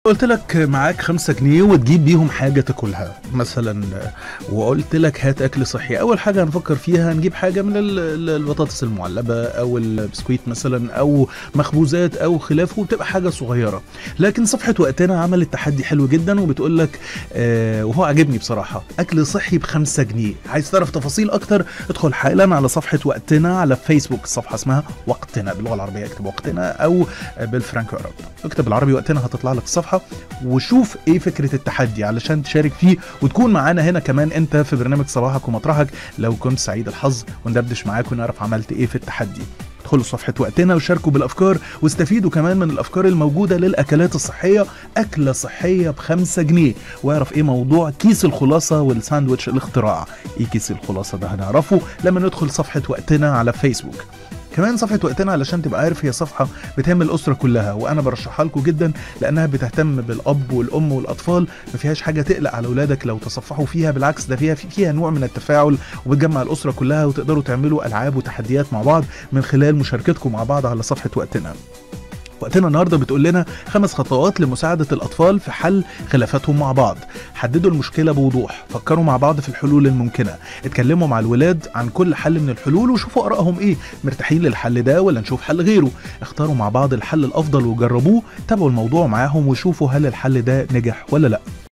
قلت لك معاك خمسة جنيه وتجيب بيهم حاجة تاكلها مثلا وقلت لك هات أكل صحي أول حاجة هنفكر فيها هنجيب حاجة من ال- ال- البطاطس المعلبة أو البسكويت مثلا أو مخبوزات أو خلافه وتبقى حاجة صغيرة لكن صفحة وقتنا عملت تحدي حلو جدا وبتقول لك آه وهو عاجبني بصراحة أكل صحي بخمسة جنيه عايز تعرف تفاصيل أكتر ادخل حالا على صفحة وقتنا على فيسبوك الصفحة اسمها وقتنا باللغة العربية اكتب وقتنا أو بالفرانكو عرب اكتب بالعربي وقتنا هتطلع لك الصفحة وشوف ايه فكره التحدي علشان تشارك فيه وتكون معانا هنا كمان انت في برنامج صباحك ومطرحك لو كنت سعيد الحظ وندردش معاك ونعرف عملت ايه في التحدي ادخلوا صفحة وقتنا وشاركوا بالأفكار واستفيدوا كمان من الأفكار الموجودة للأكلات الصحية أكلة صحية بخمسة جنيه واعرف إيه موضوع كيس الخلاصة والساندويتش الاختراع إيه كيس الخلاصة ده هنعرفه لما ندخل صفحة وقتنا على فيسبوك كمان صفحة وقتنا علشان تبقى عارف هي صفحة بتهم الأسرة كلها وأنا برشحها لكم جدا لأنها بتهتم بالأب والأم والأطفال ما فيهاش حاجة تقلق على أولادك لو تصفحوا فيها بالعكس ده فيها فيها نوع من التفاعل وبتجمع الأسرة كلها وتقدروا تعملوا ألعاب وتحديات مع بعض من خلال مشاركتكم مع بعض على صفحة وقتنا وقتنا النهارده بتقول لنا خمس خطوات لمساعدة الأطفال في حل خلافاتهم مع بعض حددوا المشكلة بوضوح فكروا مع بعض في الحلول الممكنة اتكلموا مع الولاد عن كل حل من الحلول وشوفوا آرائهم إيه مرتاحين للحل ده ولا نشوف حل غيره اختاروا مع بعض الحل الأفضل وجربوه تابعوا الموضوع معاهم وشوفوا هل الحل ده نجح ولا لأ